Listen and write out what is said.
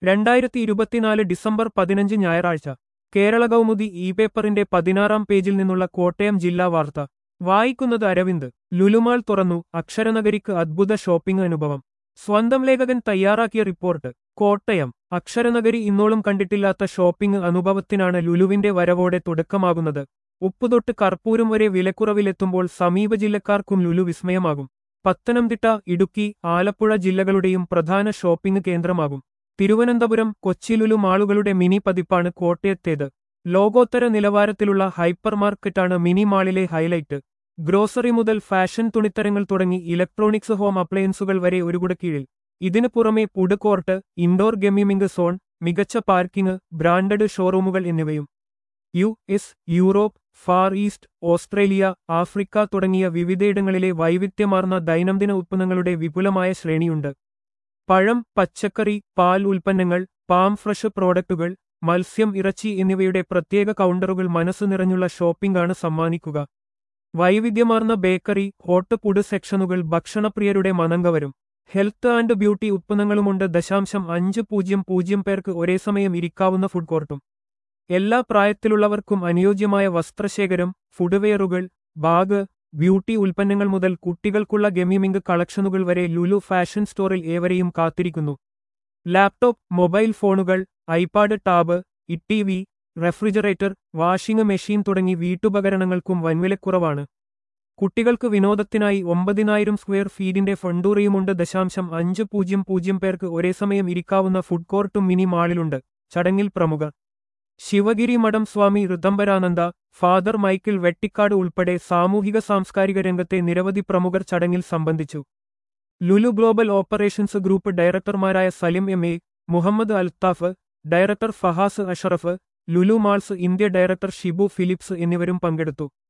രണ്ടായിരത്തി ഇരുപത്തിനാല് ഡിസംബർ പതിനഞ്ച് ഞായറാഴ്ച കേരള കൗമുദി ഇ പേപ്പറിന്റെ പതിനാറാം പേജിൽ നിന്നുള്ള കോട്ടയം ജില്ലാ വാർത്ത വായിക്കുന്നത് അരവിന്ദ് ലുലുമാൾ തുറന്നു അക്ഷരനഗരിക്ക് അദ്ഭുത ഷോപ്പിംഗ് അനുഭവം സ്വന്തം ലേഖകൻ തയ്യാറാക്കിയ റിപ്പോർട്ട് കോട്ടയം അക്ഷരനഗരി ഇന്നോളം കണ്ടിട്ടില്ലാത്ത ഷോപ്പിംഗ് അനുഭവത്തിനാണ് ലുലുവിന്റെ വരവോടെ തുടക്കമാകുന്നത് ഉപ്പുതൊട്ട് കർപ്പൂരം വരെ വിലക്കുറവിലെത്തുമ്പോൾ സമീപ ജില്ലക്കാർക്കും ലുലു വിസ്മയമാകും പത്തനംതിട്ട ഇടുക്കി ആലപ്പുഴ ജില്ലകളുടെയും പ്രധാന ഷോപ്പിംഗ് കേന്ദ്രമാകും തിരുവനന്തപുരം കൊച്ചി ലുലു മാളുകളുടെ മിനി പതിപ്പാണ് കോട്ടയത്തേത് ലോകോത്തര നിലവാരത്തിലുള്ള ഹൈപ്പർ മാർക്കറ്റാണ് മിനി മാളിലെ ഹൈലൈറ്റ് ഗ്രോസറി മുതൽ ഫാഷൻ തുണിത്തരങ്ങൾ തുടങ്ങി ഇലക്ട്രോണിക്സ് ഹോം അപ്ലയൻസുകൾ വരെ ഒരു കുടക്കീഴിൽ ഇതിനു പുറമെ food court indoor gaming zone മികച്ച പാർക്കിംഗ് ബ്രാൻഡഡ് ഷോറൂമുകൾ എന്നിവയും U S Europe far east Australia Africa തുടങ്ങിയ വിവിധയിടങ്ങളിലെ വൈവിധ്യമാർന്ന ദൈനംദിന ഉത്പന്നങ്ങളുടെ വിപുലമായ ശ്രേണിയുണ്ട് പഴം പച്ചക്കറി പാൽ ഉൽപ്പന്നങ്ങൾ പാം ഫ്രഷ് പ്രോഡക്റ്റുകൾ മത്സ്യം ഇറച്ചി എന്നിവയുടെ പ്രത്യേക കൗണ്ടറുകൾ മനസ്സ് നിറഞ്ഞുള്ള ഷോപ്പിംഗാണ് സമ്മാനിക്കുക വൈവിധ്യമാർന്ന ബേക്കറി ഹോട്ട് ഫുഡ് സെക്ഷനുകൾ ഭക്ഷണപ്രിയരുടെ മനങ്കവരും ഹെൽത്ത് ആൻഡ് ബ്യൂട്ടി ഉത്പന്നങ്ങളുമുണ്ട് ദശാംശം അഞ്ച് പൂജ്യം പൂജ്യം പേർക്ക് ഒരേ സമയം ഇരിക്കാവുന്ന ഫുഡ് കോർട്ടും എല്ലാ പ്രായത്തിലുള്ളവർക്കും അനുയോജ്യമായ വസ്ത്രശേഖരം ഫുഡ്വെയറുകൾ ബാഗ് ബ്യൂട്ടി ഉൽപ്പന്നങ്ങൾ മുതൽ കുട്ടികൾക്കുള്ള ഗെയിമിംഗ് കളക്ഷനുകൾ വരെ ലുലു ഫാഷൻ സ്റ്റോറിൽ ഏവരെയും കാത്തിരിക്കുന്നു ലാപ്ടോപ്പ് മൊബൈൽ ഫോണുകൾ iPad tab E V refrigerator washing machine തുടങ്ങി വീട്ടുപകരണങ്ങൾക്കും വൻവിലക്കുറവാണ് കുട്ടികൾക്ക് വിനോദത്തിനായി ഒമ്പതിനായിരം സ്ക്വയർ ഫീറ്റിന്റെ ഫണ്ടൂറിയുമുണ്ട് ദശാംശം അഞ്ച് പൂജ്യം പൂജ്യം പേർക്ക് ഒരേ സമയം ഇരിക്കാവുന്ന ഫുഡ് കോർട്ടും മിനി മാളിലുണ്ട് ചടങ്ങിൽ പ്രമുഖർ ശിവഗിരി മഠം സ്വാമി ഋതംബരാനന്ദ ഫാദർ മൈക്കിൾ വെട്ടിക്കാട് ഉൾപ്പെടെ സാമൂഹിക സാംസ്കാരിക രംഗത്തെ നിരവധി പ്രമുഖർ ചടങ്ങിൽ സംബന്ധിച്ചു ലുലു ഗ്ലോബൽ ഓപ്പറേഷൻസ് ഗ്രൂപ്പ് ഡയറക്ടർമാരായ Salim M A Muhammad Althaf director Fahas Ashraf Lulu malls India director Shibu Philips എന്നിവരും പങ്കെടുത്തു